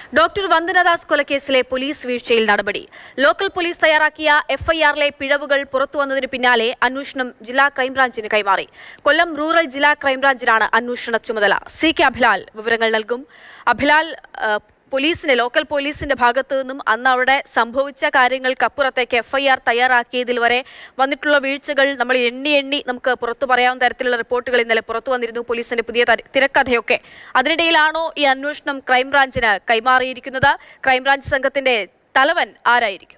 doctor Vandana Das കൊലക്കേസിലെ police വീഴ്ചയിൽ നടപടി local police തയ്യാറാക്കിയ എഫ്ഐആറിലെ പിഴവുകൾ പുറത്തുവന്നതിന് പിന്നാലെ അന്വേഷണം ജില്ലാ ക്രൈംബ്രാഞ്ചിന് കൈമാറി കൊല്ലം റൂറൽ ജില്ലാ ക്രൈംബ്രാഞ്ചിനാണ് അന്വേഷണ ചുമതല സി കെ അഭിലാൽ വിവരങ്ങൾ നൽകും അഭിലാൽ ആ, പോലീസിന്റെ ലോക്കൽ പോലീസിന്റെ ഭാഗത്തു നിന്നും അന്ന് അവിടെ സംഭവിച്ച കാര്യങ്ങൾക്കപ്പുറത്തേക്ക് എഫ്ഐആർ തയ്യാറാക്കിയതിൽ വരെ വന്നിട്ടുള്ള വീഴ്ചകൾ നമ്മൾ എണ്ണി എണ്ണി നമുക്ക് പുറത്തു പറയാവുന്ന തരത്തിലുള്ള റിപ്പോർട്ടുകൾ ഇന്നലെ പുറത്തു വന്നിരുന്നു പോലീസിന്റെ പുതിയ തര- തിരക്കഥയൊക്കെ അതിനിടയിലാണോ ഈ അന്വേഷണം ക്രൈംബ്രാഞ്ചിന് കൈമാറിയിരിക്കുന്നത് ക്രൈംബ്രാഞ്ച് സംഘത്തിന്റെ തലവൻ ആരായിരിക്കും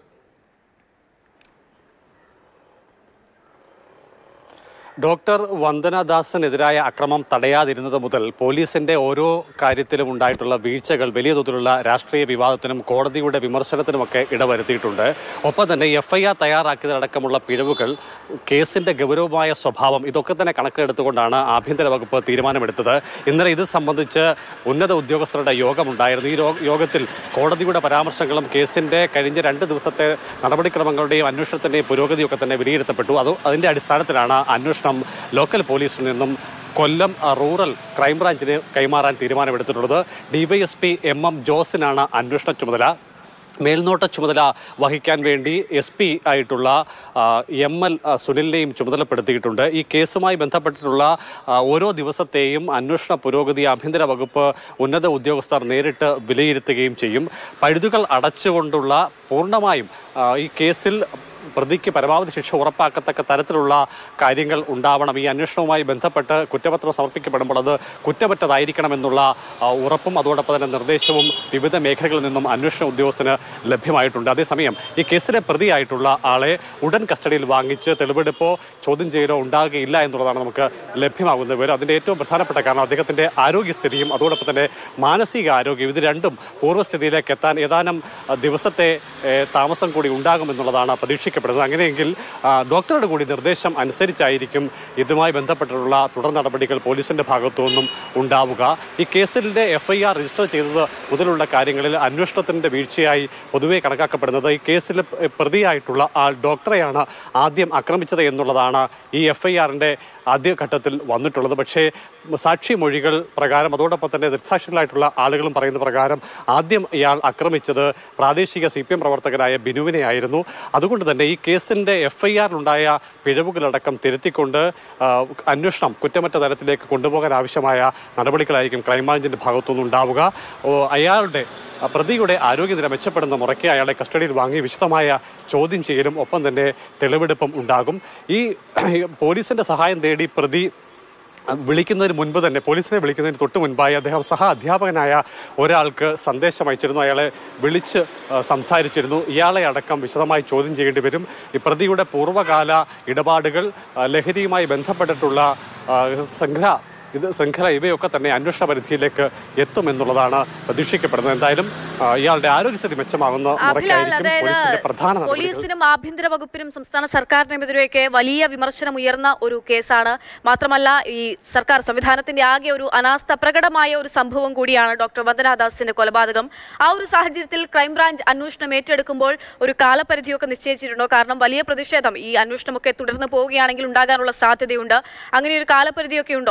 ഡോക്ടർ വന്ദനദാസിനെതിരായ അക്രമം തടയാതിരുന്നത് മുതൽ പോലീസിന്റെ ഓരോ കാര്യത്തിലും ഉണ്ടായിട്ടുള്ള വീഴ്ചകൾ വലിയ തോതിലുള്ള രാഷ്ട്രീയ വിവാദത്തിനും കോടതിയുടെ വിമർശനത്തിനുമൊക്കെ ഇടവരുത്തിയിട്ടുണ്ട് ഒപ്പം തന്നെ എഫ് ഐ ആർ തയ്യാറാക്കിയതടക്കമുള്ള പിഴവുകൾ കേസിന്റെ ഗൗരവമായ സ്വഭാവം ഇതൊക്കെ തന്നെ കണക്കിലെടുത്തുകൊണ്ടാണ് ആഭ്യന്തര വകുപ്പ് തീരുമാനമെടുത്തത് ഇന്നലെ ഇത് സംബന്ധിച്ച് ഉന്നത ഉദ്യോഗസ്ഥരുടെ യോഗമുണ്ടായിരുന്നു ഈ രോ- യോഗത്തിൽ കോടതിയുടെ പരാമർശങ്ങളും കേസിന്റെ കഴിഞ്ഞ രണ്ട് ദിവസത്തെ നടപടിക്രമങ്ങളുടെയും അന്വേഷണത്തിന്റെയും പുരോഗതിയൊക്കെ തന്നെ വിലയിരുത്തപ്പെട്ടു അത് അതിന്റെ അടിസ്ഥാനത്തിലാണ് അന്വേഷണം ലോക്കൽ പോലീസിൽ നിന്നും കൊല്ലം അ, റൂറൽ ക്രൈംബ്രാഞ്ചിന് കൈമാറാൻ തീരുമാനമെടുത്തിട്ടുള്ളത് ഡിവൈഎസ്പി എം എം ജോസിനാണ് അന്വേഷണ ചുമതല മേൽനോട്ട ചുമതല വഹിക്കാൻ വേണ്ടി എസ് പി ആയിട്ടുള്ള ആ, എം എൽ ആ, സുനിലിനെയും ചുമതലപ്പെടുത്തിയിട്ടുണ്ട് ഈ കേസുമായി ബന്ധപ്പെട്ടിട്ടുള്ള ആ, ഓരോ ദിവസത്തെയും അന്വേഷണ പുരോഗതി ആഭ്യന്തര വകുപ്പ് ഉന്നത ഉദ്യോഗസ്ഥർ നേരിട്ട് വിലയിരുത്തുകയും ചെയ്യും പഴുതുകൾ അടച്ചുകൊണ്ടുള്ള പൂർണ്ണമായും ആ, ഈ കേസിൽ പ്രതിക്ക് പരമാവധി ശിക്ഷ ഉറപ്പാക്കത്തക്ക തരത്തിലുള്ള കാര്യങ്ങൾ ഉണ്ടാവണം ഈ അന്വേഷണവുമായി ബന്ധപ്പെട്ട് കുറ്റപത്രം സമർപ്പിക്കപ്പെടുമ്പോൾ അത് കുറ്റമറ്റതായിരിക്കണമെന്നുള്ള ആ, ഉറപ്പും അതോടൊപ്പം തന്നെ നിർദ്ദേശവും വിവിധ മേഖലകളിൽ നിന്നും അന്വേഷണ ഉദ്യോഗസ്ഥന് ലഭ്യമായിട്ടുണ്ട് അതേസമയം ഈ കേസിലെ പ്രതിയായിട്ടുള്ള ആളെ ഉടൻ കസ്റ്റഡിയിൽ വാങ്ങിച്ച് തെളിവെടുപ്പോ ചോദ്യം ചെയ്യലോ ഉണ്ടാകുകയില്ല എന്നുള്ളതാണ് നമുക്ക് ലഭ്യമാകുന്ന വിവരം അതിൻ്റെ ഏറ്റവും പ്രധാനപ്പെട്ട കാരണം അദ്ദേഹത്തിൻ്റെ ആരോഗ്യസ്ഥിതിയും അതോടൊപ്പം തന്നെ മാനസിക ആരോഗ്യം ഇത് രണ്ടും പൂർവ്വസ്ഥിതിയിലേക്ക് എത്താൻ ഏതാനും ആ, ദിവസത്തെ ഏ, താമസം കൂടി ഉണ്ടാകുമെന്നുള്ളതാണ് പ്രതീക്ഷിക്കപ്പെടുന്നത് അങ്ങനെയെങ്കിൽ ആ, ഡോക്ടറുടെ കൂടി നിർദ്ദേശം അനുസരിച്ചായിരിക്കും ഇതുമായി ബന്ധപ്പെട്ടിട്ടുള്ള തുടർ നടപടികൾ പോലീസിന്റെ ഭാഗത്തു നിന്നും ഉണ്ടാവുക ഈ കേസിന്റെ എഫ് ഐ ആർ രജിസ്റ്റർ ചെയ്തത് മുതലുള്ള കാര്യങ്ങളിൽ അന്വേഷണത്തിന്റെ വീഴ്ചയായി പൊതുവെ കണക്കാക്കപ്പെടുന്നത് ഈ കേസിൽ പ്രതിയായിട്ടുള്ള ആൾ ഡോക്ടറെയാണ് ആദ്യം ആക്രമിച്ചത് എന്നുള്ളതാണ് ഈ എഫ് ഐ ആറിന്റെ ആദ്യഘട്ടത്തിൽ വന്നിട്ടുള്ളത് പക്ഷേ സാക്ഷി മൊഴികൾ പ്രകാരം അതോടൊപ്പം തന്നെ ദൃക്സാക്ഷികളായിട്ടുള്ള ആളുകളും പറയുന്ന പ്രകാരം ആദ്യം ഇയാൾ ആക്രമിച്ചത് പ്രാദേശിക സി പി എം പ്രവർത്തകനായ ബിനുവിനെയായിരുന്നു അതുകൊണ്ട് തന്നെ ഈ കേസിന്റെ എഫ് ഐ ആറിലുണ്ടായ പിഴവുകളടക്കം തിരുത്തിക്കൊണ്ട് ആ, അന്വേഷണം കുറ്റമറ്റ തലത്തിലേക്ക് കൊണ്ടുപോകാൻ ആവശ്യമായ നടപടികളായിരിക്കും ക്രൈംബ്രാഞ്ചിന്റെ ഭാഗത്തുനിന്ന് ഉണ്ടാവുക ഓ, അയാളുടെ ആ, പ്രതിയുടെ ആരോഗ്യനില മെച്ചപ്പെടുന്ന മുറയ്ക്ക് അയാളെ കസ്റ്റഡിയിൽ വാങ്ങി വിശദമായ ചോദ്യം ചെയ്യലും ഒപ്പം തന്നെ തെളിവെടുപ്പും ഉണ്ടാകും ഈ പോലീസിന്റെ സഹായം തേടി പ്രതി വിളിക്കുന്നതിന് മുൻപ് തന്നെ പോലീസിനെ വിളിക്കുന്നതിന് തൊട്ട് മുൻപായി അദ്ദേഹം സഹ അധ്യാപകനായ ഒരാൾക്ക് സന്ദേശം അയച്ചിരുന്നു അയാളെ വിളിച്ച് ആ, സംസാരിച്ചിരുന്നു ഇയാളെ അടക്കം വിശദമായി ചോദ്യം ചെയ്യേണ്ടി വരും ഈ പ്രതിയുടെ പൂർവ്വകാല ഇടപാടുകൾ ആ, ലഹരിയുമായി ബന്ധപ്പെട്ടിട്ടുള്ള ആ, സംഘ ഇത് ശൃംഖല ഇവയൊക്കെ തന്നെ അന്വേഷണ പരിധിയിലേക്ക് എത്തുമെന്നുള്ളതാണ് പ്രതീക്ഷിക്കപ്പെടുന്നത് എന്തായാലും ആ, ഇയാളുടെ ആരോഗ്യസ്ഥിതി മെച്ചമാകുന്ന അഭിലാൽ മുറയ്ക്കായിരിക്കും പോലീസിന്റെ പ്രധാന അതായത് നടപടികൾ പോലീസിനും ആഭ്യന്തര വകുപ്പിനും സംസ്ഥാന സർക്കാരിനെതിരെയൊക്കെ വലിയ വിമർശനം ഉയർന്ന ഒരു കേസാണ് മാത്രമല്ല ഈ സർക്കാർ സംവിധാനത്തിന്റെ ആകെ ഒരു അനാസ്ഥ പ്രകടമായ ഒരു സംഭവം കൂടിയാണ് ഡോക്ടർ വന്ദനാദാസിന്റെ കൊലപാതകം ആ ഒരു സാഹചര്യത്തിൽ ക്രൈംബ്രാഞ്ച് അന്വേഷണം ഏറ്റെടുക്കുമ്പോൾ ഒരു കാലപരിധിയൊക്കെ നിശ്ചയിച്ചിട്ടുണ്ടോ കാരണം വലിയ പ്രതിഷേധം ഈ അന്വേഷണമൊക്കെ തുടർന്ന് പോവുകയാണെങ്കിൽ ഉണ്ടാകാനുള്ള സാധ്യതയുണ്ട് അങ്ങനെ ഒരു കാലപരിധിയൊക്കെ ഉണ്ടോ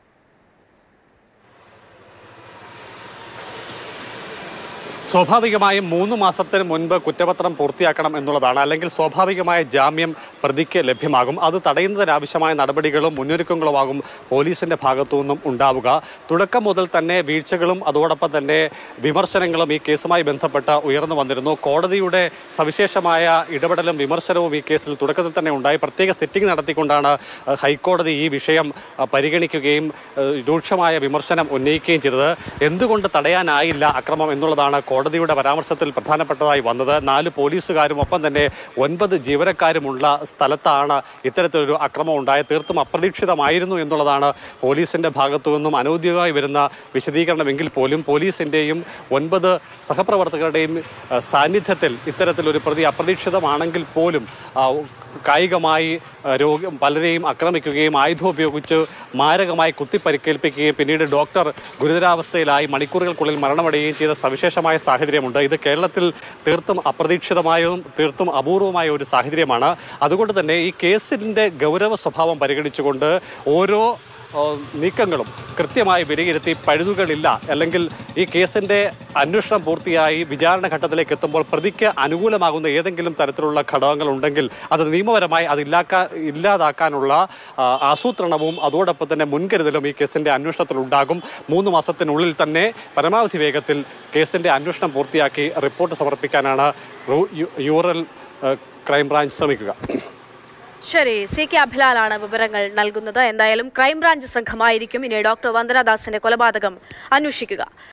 സ്വാഭാവികമായും മൂന്ന് മാസത്തിന് മുൻപ് കുറ്റപത്രം പൂർത്തിയാക്കണം എന്നുള്ളതാണ് അല്ലെങ്കിൽ സ്വാഭാവികമായ ജാമ്യം പ്രതിക്ക് ലഭ്യമാകും അത് തടയുന്നതിനാവശ്യമായ നടപടികളും മുന്നൊരുക്കങ്ങളുമാകും പോലീസിന്റെ ഭാഗത്തു നിന്നും ഉണ്ടാവുക തുടക്കം മുതൽ തന്നെ വീഴ്ചകളും അതോടൊപ്പം തന്നെ വിമർശനങ്ങളും ഈ കേസുമായി ബന്ധപ്പെട്ട് ഉയർന്നു വന്നിരുന്നു കോടതിയുടെ സവിശേഷമായ ഇടപെടലും വിമർശനവും ഈ കേസിൽ തുടക്കത്തിൽ തന്നെ ഉണ്ടായി പ്രത്യേക സിറ്റിംഗ് നടത്തിക്കൊണ്ടാണ് അഹ്, ഹൈക്കോടതി ഈ വിഷയം അഹ്, പരിഗണിക്കുകയും അഹ്, രൂക്ഷമായ വിമർശനം ഉന്നയിക്കുകയും ചെയ്തത് എന്തുകൊണ്ട് തടയാനായില്ല അക്രമം എന്നുള്ളതാണ് കോടതിയുടെ പരാമർശത്തിൽ പ്രധാനപ്പെട്ടതായി വന്നത് നാല് പോലീസുകാരും ഒപ്പം തന്നെ ഒൻപത് ജീവനക്കാരുമുള്ള സ്ഥലത്താണ് ഇത്തരത്തിലൊരു അക്രമം ഉണ്ടായത് തീർത്തും അപ്രതീക്ഷിതമായിരുന്നു എന്നുള്ളതാണ് പോലീസിന്റെ ഭാഗത്തു നിന്നും അനൗദ്യോഗികമായി വരുന്ന വിശദീകരണമെങ്കിൽ പോലും പോലീസിന്റെയും ഒൻപത് സഹപ്രവർത്തകരുടെയും ആ, സാന്നിധ്യത്തിൽ ഇത്തരത്തിലൊരു പ്രതി അപ്രതീക്ഷിതമാണെങ്കിൽ പോലും ആ, കായികമായി ആ, രോഗി പലരെയും ആക്രമിക്കുകയും ആയുധം ഉപയോഗിച്ച് മാരകമായി കുത്തിപ്പരിക്കേൽപ്പിക്കുകയും പിന്നീട് ഡോക്ടർ ഗുരുതരാവസ്ഥയിലായി മണിക്കൂറുകൾക്കുള്ളിൽ മരണമടയുകയും ചെയ്ത സവിശേഷമായ സാഹചര്യമുണ്ട് ഇത് കേരളത്തിൽ തീർത്തും അപ്രതീക്ഷിതമായതും തീർത്തും അപൂർവമായ ഒരു സാഹചര്യമാണ് അതുകൊണ്ട് തന്നെ ഈ കേസിൻ്റെ ഗൗരവ സ്വഭാവം പരിഗണിച്ചുകൊണ്ട് ഓരോ ആ, നീക്കങ്ങളും കൃത്യമായി വിലയിരുത്തി പഴുതുകളില്ല അല്ലെങ്കിൽ ഈ കേസിന്റെ അന്വേഷണം പൂർത്തിയായി വിചാരണ ഘട്ടത്തിലേക്ക് എത്തുമ്പോൾ പ്രതിക്ക് അനുകൂലമാകുന്ന ഏതെങ്കിലും തരത്തിലുള്ള ഘടകങ്ങൾ ഉണ്ടെങ്കിൽ അത് നിയമപരമായി അത് ഇല്ലാക്കാ ഇല്ലാതാക്കാനുള്ള ആ, ആസൂത്രണവും അതോടൊപ്പം തന്നെ മുൻകരുതലും ഈ കേസിന്റെ അന്വേഷണത്തിൽ ഉണ്ടാകും മൂന്ന് മാസത്തിനുള്ളിൽ തന്നെ പരമാവധി വേഗത്തിൽ കേസിന്റെ അന്വേഷണം പൂർത്തിയാക്കി റിപ്പോർട്ട് സമർപ്പിക്കാനാണ് റൂ- യു- യൂറൽ ആ, ക്രൈംബ്രാഞ്ച് ശ്രമിക്കുക ശരി സി കെ അഭിലാലാണ് വിവരങ്ങൾ നൽകുന്നത് എന്തായാലും ക്രൈംബ്രാഞ്ച് സംഘമായിരിക്കും ഇനി ഡോക്ടർ വന്ദനദാസിന്റെ കൊലപാതകം അന്വേഷിക്കുക